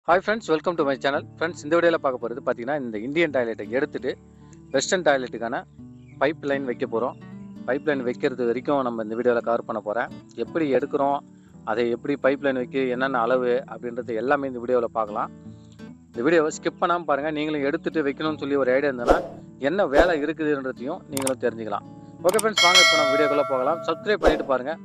hi friends welcome to my channel friends இந்த வீடியோவில் பார்க்க போகிறது பார்த்தீங்கன்னா இந்த இந்தியன் டாய்லெட்டை எடுத்துட்டு வெஸ்டர்ன் டாய்லெட்டுக்கான பைப் லைன் வைக்க போகிறோம் பைப் லைன் வைக்கிறது வரைக்கும் நம்ம இந்த வீடியோவில் கவர் பண்ண போகிறேன் எப்படி எடுக்கிறோம் அதை எப்படி பைப் லைன் வைக்க என்னென்ன அளவு அப்படின்றது எல்லாமே இந்த வீடியோவில் பார்க்கலாம் இந்த வீடியோவை ஸ்கிப் பண்ணாமல் பாருங்கள் நீங்களும் எடுத்துட்டு வைக்கணும்னு சொல்லி ஒரு ஐடியா இருந்ததுன்னா என்ன வேலை இருக்குதுன்றதையும் நீங்களும் தெரிஞ்சுக்கலாம் ஓகே ஃப்ரெண்ட்ஸ் வாங்க இப்போ நம்ம வீடியோக்குள்ளே போகலாம் சப்ஸ்கிரைப் பண்ணிட்டு பாருங்கள்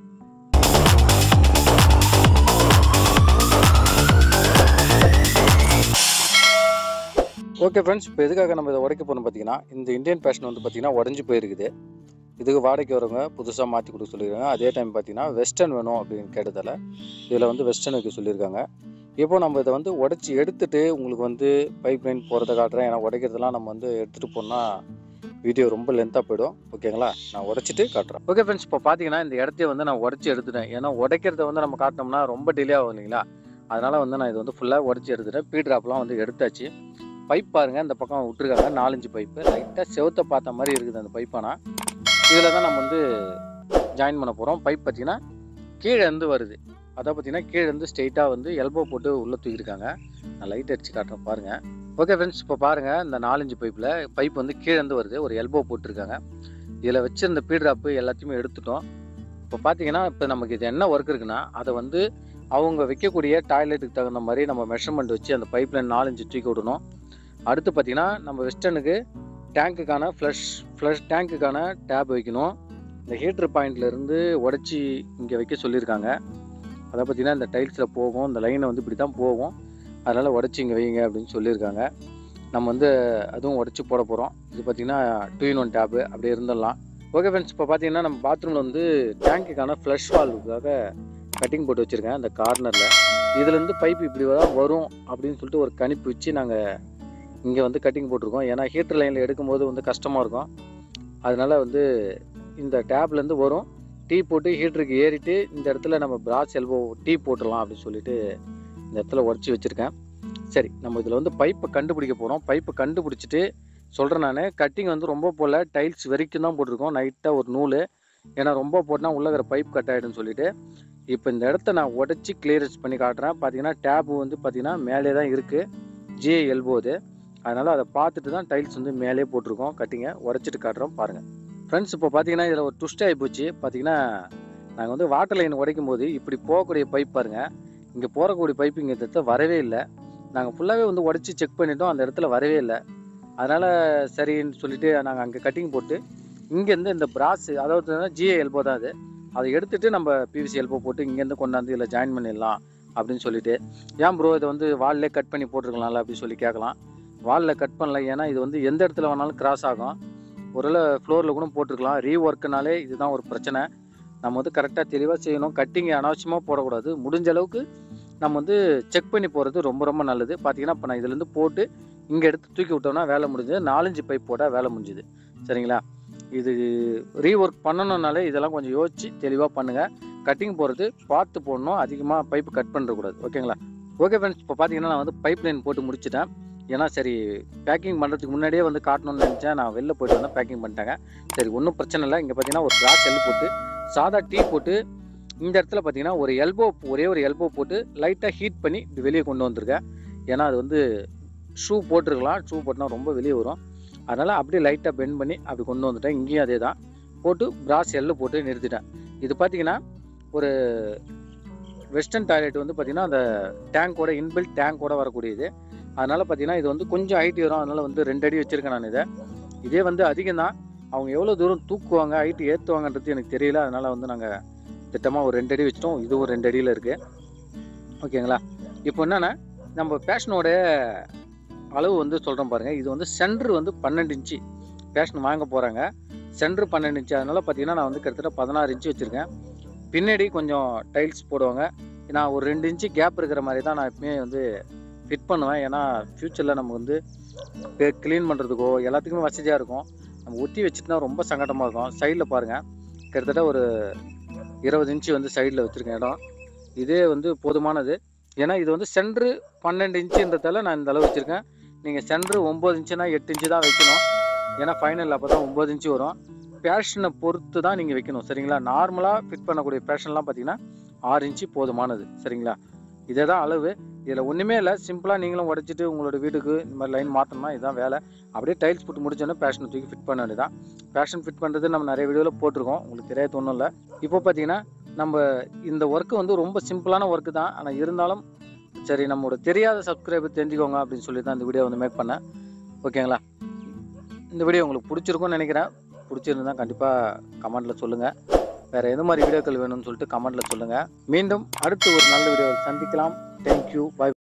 ஓகே ஃப்ரெண்ட்ஸ் இப்போ எதுக்காக நம்ம இதை உடைக்க போகணும் பார்த்தீங்கன்னா இந்த இந்தியன் பேஷன் வந்து பார்த்தீங்கன்னா உடஞ்சி போயிருக்குது இதுக்கு வாடகைக்கு வரவங்க புதுசாக மாற்றி கொடுக்க சொல்லியிருக்காங்க அதே டைம் பார்த்தீங்கன்னா வெஸ்டர்ன் வேணும் அப்படின்னு கேட்டதால் இதில் வந்து வெஸ்டர்ன் வைக்க சொல்லியிருக்காங்க இப்போ நம்ம இதை வந்து உடச்சி எடுத்துட்டு உங்களுக்கு வந்து பைப் லைன் போகிறத காட்டுறேன் ஏன்னா உடைக்கிறதெல்லாம் நம்ம வந்து எடுத்துகிட்டு போனால் வீடியோ ரொம்ப லென்த்தாக போயிடும் ஓகேங்களா நான் உடைச்சிட்டு காட்டுறேன் ஓகே ஃப்ரெண்ட்ஸ் இப்போ பார்த்தீங்கன்னா இந்த இடத்தைய வந்து நான் உடச்சி எடுத்துட்டேன் ஏன்னா உடைக்கிறத வந்து நம்ம காட்டினோம்னா ரொம்ப டிலே ஆகும் இல்லைங்களா அதனால் வந்து நான் இது வந்து ஃபுல்லாக உடச்சி எடுத்துட்டேன் பீ ட்ராப்லாம் வந்து எடுத்தாச்சு பைப் பாருங்க இந்த பக்கம் விட்டுருக்காங்க நாலஞ்சு பைப்பு லைட்டாக செவுத்த பார்த்த மாதிரி இருக்குது அந்த பைப்பானா இதில் தான் நம்ம வந்து ஜாயின் பண்ண போகிறோம் பைப் பார்த்தீங்கன்னா கீழே இருந்து வருது அதை பார்த்தீங்கன்னா கீழே இருந்து ஸ்ட்ரெயிட்டாக வந்து எல்போ போட்டு உள்ளே தூக்கியிருக்காங்க நான் லைட் அடிச்சு காட்டுறேன் பாருங்கள் ஓகே ஃப்ரெண்ட்ஸ் இப்போ பாருங்கள் இந்த நாலஞ்சு பைப்பில் பைப் வந்து கீழே இருந்து வருது ஒரு எல்போ போட்டிருக்காங்க இதில் வச்சிருந்த பீ ட்ராப்பு எல்லாத்தையுமே எடுத்துட்டோம் இப்போ பார்த்தீங்கன்னா இப்போ நமக்கு இது என்ன ஒர்க் இருக்குன்னா அதை வந்து அவங்க வைக்கக்கூடிய டாய்லெட்டுக்கு தகுந்த மாதிரி நம்ம மெஷர்மெண்ட் வச்சு அந்த பைப் லைன் நாலஞ்சு தூக்கி விடணும் அடுத்து பார்த்தீங்கன்னா நம்ம வெஸ்டர்னுக்கு டேங்க்குக்கான ஃப்ளஷ் ஃப்ளஷ் டேங்க்குக்கான டேப் வைக்கணும் இந்த ஹீட்ரு பாயிண்ட்லேருந்து உடச்சி இங்கே வைக்க சொல்லியிருக்காங்க அதை பார்த்தீங்கன்னா இந்த டைல்ஸில் போகும் இந்த லைனை வந்து இப்படி தான் போகும் அதனால் உடச்சி இங்கே வைங்க அப்படின்னு சொல்லியிருக்காங்க நம்ம வந்து அதுவும் உடச்சி போட போகிறோம் இது பார்த்திங்கன்னா டூ இன் ஒன் டேப்பு அப்படியே இருந்துடலாம் ஓகே ஃப்ரெண்ட்ஸ் இப்போ பார்த்தீங்கன்னா நம்ம பாத்ரூமில் வந்து டேங்க்குக்கான ஃப்ளஷ் வால்வுக்காக கட்டிங் போட்டு வச்சுருக்கேன் அந்த கார்னரில் இதுலேருந்து பைப் இப்படி தான் வரும் அப்படின்னு சொல்லிட்டு ஒரு கணிப்பு வச்சு நாங்கள் இங்கே வந்து கட்டிங் போட்டிருக்கோம் ஏன்னா ஹீட்டர் லைனில் எடுக்கும்போது வந்து கஷ்டமாக இருக்கும் அதனால் வந்து இந்த டேப்லேருந்து வரும் டீ போட்டு ஹீட்டருக்கு ஏறிட்டு இந்த இடத்துல நம்ம பிராஸ் எல்போ டீ போட்டுடலாம் அப்படின்னு சொல்லிட்டு இந்த இடத்துல உடச்சி வச்சுருக்கேன் சரி நம்ம இதில் வந்து பைப்பை கண்டுபிடிக்க போகிறோம் பைப்பை கண்டுபிடிச்சிட்டு சொல்கிறேன் நான் கட்டிங் வந்து ரொம்ப போல் டைல்ஸ் வரைக்கும் தான் போட்டிருக்கோம் நைட்டாக ஒரு நூல் ஏன்னா ரொம்ப போட்டால் உள்ளே இருக்கிற பைப் கட் ஆகிடும்னு சொல்லிட்டு இப்போ இந்த இடத்த நான் உடச்சி கிளியரன்ஸ் பண்ணி காட்டுறேன் பார்த்தீங்கன்னா டேப்பு வந்து பார்த்தீங்கன்னா மேலே தான் இருக்குது ஜே எல்போ இது அதனால் அதை பார்த்துட்டு தான் டைல்ஸ் வந்து மேலே போட்டிருக்கோம் கட்டிங்க உடச்சிட்டு காட்டுறோம் பாருங்கள் ஃப்ரெண்ட்ஸ் இப்போ பார்த்தீங்கன்னா இதில் ஒரு ட்விஸ்ட் ஆகி போச்சு பார்த்தீங்கன்னா நாங்கள் வந்து வாட்டர் லைன் உடைக்கும் போது இப்படி போகக்கூடிய பைப் பாருங்கள் இங்கே போகக்கூடிய பைப் இங்கே இந்த இடத்துல வரவே இல்லை நாங்கள் ஃபுல்லாகவே வந்து உடச்சி செக் பண்ணிட்டோம் அந்த இடத்துல வரவே இல்லை அதனால் சரின்னு சொல்லிட்டு நாங்கள் அங்கே கட்டிங் போட்டு இங்கேருந்து இந்த பிராஸ் அதாவது ஜிஏ எல்போ தான் அது அதை எடுத்துகிட்டு நம்ம பிவிசி எல்போ போட்டு இங்கேருந்து கொண்டாந்து இதில் ஜாயின் பண்ணிடலாம் அப்படின்னு சொல்லிட்டு ஏன் ப்ரோ இதை வந்து வால்லே கட் பண்ணி போட்டிருக்கலாம்ல அப்படின்னு சொல்லி கேட்கலாம் வாலில் கட் பண்ணல ஏன்னா இது வந்து எந்த இடத்துல வேணாலும் கிராஸ் ஆகும் ஒருவேளை ஃப்ளோரில் கூட போட்டிருக்கலாம் ரீ ஒர்க்குனாலே இதுதான் ஒரு பிரச்சனை நம்ம வந்து கரெக்டாக தெளிவாக செய்யணும் கட்டிங் அனாவசியமாக போடக்கூடாது முடிஞ்ச அளவுக்கு நம்ம வந்து செக் பண்ணி போகிறது ரொம்ப ரொம்ப நல்லது பார்த்தீங்கன்னா இப்போ நான் இதுலேருந்து போட்டு இங்கே எடுத்து தூக்கி விட்டோம்னா வேலை முடிஞ்சது நாலஞ்சு பைப் போட்டால் வேலை முடிஞ்சுது சரிங்களா இது ரீ ஒர்க் பண்ணணுன்னாலே இதெல்லாம் கொஞ்சம் யோசிச்சு தெளிவாக பண்ணுங்கள் கட்டிங் போகிறது பார்த்து போடணும் அதிகமாக பைப்பு கட் பண்ணுறக்கூடாது ஓகேங்களா ஓகே ஃப்ரெண்ட்ஸ் இப்போ பார்த்தீங்கன்னா நான் வந்து பைப் லைன் போட்டு முடிச்சிட்டேன் ஏன்னா சரி பேக்கிங் பண்ணுறதுக்கு முன்னாடியே வந்து காட்டணும்னு நினச்சேன் நான் வெளில போயிட்டு வந்தேன் பேக்கிங் பண்ணிட்டாங்க சரி ஒன்றும் பிரச்சனை இல்லை இங்கே பார்த்தீங்கன்னா ஒரு கிளாஸ் எல் போட்டு சாதா டீ போட்டு இந்த இடத்துல பார்த்தீங்கன்னா ஒரு எல்போ ஒரே ஒரு எல்போ போட்டு லைட்டாக ஹீட் பண்ணி இப்படி வெளியே கொண்டு வந்திருக்கேன் ஏன்னா அது வந்து ஷூ போட்டிருக்கலாம் ஷூ போட்டினா ரொம்ப வெளியே வரும் அதனால் அப்படியே லைட்டாக பெண்ட் பண்ணி அப்படி கொண்டு வந்துட்டேன் இங்கேயும் அதே தான் போட்டு பிராஸ் எல்லு போட்டு நிறுத்திட்டேன் இது பார்த்தீங்கன்னா ஒரு வெஸ்டர்ன் டாய்லெட் வந்து பார்த்திங்கன்னா அந்த டேங்கோட இன்பில்ட் டேங்கோட வரக்கூடியது அதனால் பார்த்தீங்கன்னா இது வந்து கொஞ்சம் ஹைட் வரும் அதனால் வந்து ரெண்டு அடி வச்சுருக்கேன் நான் இதை இதே வந்து அதிகம் தான் அவங்க எவ்வளோ தூரம் தூக்குவாங்க ஹைட் ஏற்றுவாங்கன்றது எனக்கு தெரியல அதனால் வந்து நாங்கள் திட்டமாக ஒரு ரெண்டு அடி வச்சிட்டோம் இது ஒரு ரெண்டு அடியில் இருக்குது ஓகேங்களா இப்போ என்னென்னா நம்ம பேஷனோட அளவு வந்து சொல்கிறோம் பாருங்கள் இது வந்து சென்ட்ரு வந்து பன்னெண்டு இன்ச்சு பேஷன் வாங்க போகிறாங்க சென்ட்ரு பன்னெண்டு இன்ச்சு அதனால் பார்த்தீங்கன்னா நான் வந்து கிட்டத்தட்ட பதினாறு இன்ச்சு வச்சுருக்கேன் பின்னாடி கொஞ்சம் டைல்ஸ் போடுவாங்க நான் ஒரு ரெண்டு இன்ச்சு கேப் இருக்கிற மாதிரி தான் நான் எப்பவுமே வந்து ஃபிட் பண்ணுவேன் ஏன்னா ஃப்யூச்சரில் நம்ம வந்து க்ளீன் பண்ணுறதுக்கோ எல்லாத்துக்குமே வசதியாக இருக்கும் நம்ம ஒட்டி வச்சுட்டுனா ரொம்ப சங்கடமாக இருக்கும் சைடில் பாருங்கள் கிட்டத்தட்ட ஒரு இருபது இன்ச்சு வந்து சைடில் வச்சுருக்கேன் இடம் இதே வந்து போதுமானது ஏன்னா இது வந்து சென்ட்ரு பன்னெண்டு இன்ச்சுன்றதால நான் இந்த அளவு வச்சுருக்கேன் நீங்கள் சென்ட்ரு ஒம்பது இன்ச்சுனா எட்டு இன்ச்சு தான் வைக்கணும் ஏன்னா ஃபைனல் அப்போ தான் ஒம்பது இன்ச்சு வரும் பேஷனை பொறுத்து தான் நீங்கள் வைக்கணும் சரிங்களா நார்மலாக ஃபிட் பண்ணக்கூடிய பேஷன்லாம் பார்த்தீங்கன்னா ஆறு இன்ச்சு போதுமானது சரிங்களா இதே தான் அளவு இதில் ஒன்றுமே இல்லை சிம்பிளாக நீங்களும் உடைச்சிட்டு உங்களோட வீட்டுக்கு இந்த மாதிரி லைன் மாற்றணும்னா இதுதான் வேலை அப்படியே டைல்ஸ் போட்டு முடிச்சோன்னே பேஷன் தூக்கி ஃபிட் பண்ண வேண்டியதான் பேஷன் ஃபிட் பண்ணுறது நம்ம நிறைய வீடியோவில் போட்டிருக்கோம் உங்களுக்கு தெரியாத ஒன்றும் இல்லை இப்போ பார்த்தீங்கன்னா நம்ம இந்த ஒர்க்கு வந்து ரொம்ப சிம்பிளான ஒர்க்கு தான் ஆனால் இருந்தாலும் சரி நம்மளோட தெரியாத சப்ஸ்கிரைபர் தெரிஞ்சுக்கோங்க அப்படின்னு சொல்லி தான் இந்த வீடியோ வந்து மேக் பண்ணேன் ஓகேங்களா இந்த வீடியோ உங்களுக்கு பிடிச்சிருக்கும்னு நினைக்கிறேன் பிடிச்சிருந்தா கண்டிப்பாக கமெண்ட்டில் சொல்லுங்கள் வேறு எந்த மாதிரி வீடியோக்கள் வேணும்னு சொல்லிட்டு கமெண்ட்டில் சொல்லுங்கள் மீண்டும் அடுத்து ஒரு நல்ல வீடியோவில் சந்திக்கலாம் தேங்க்யூ பை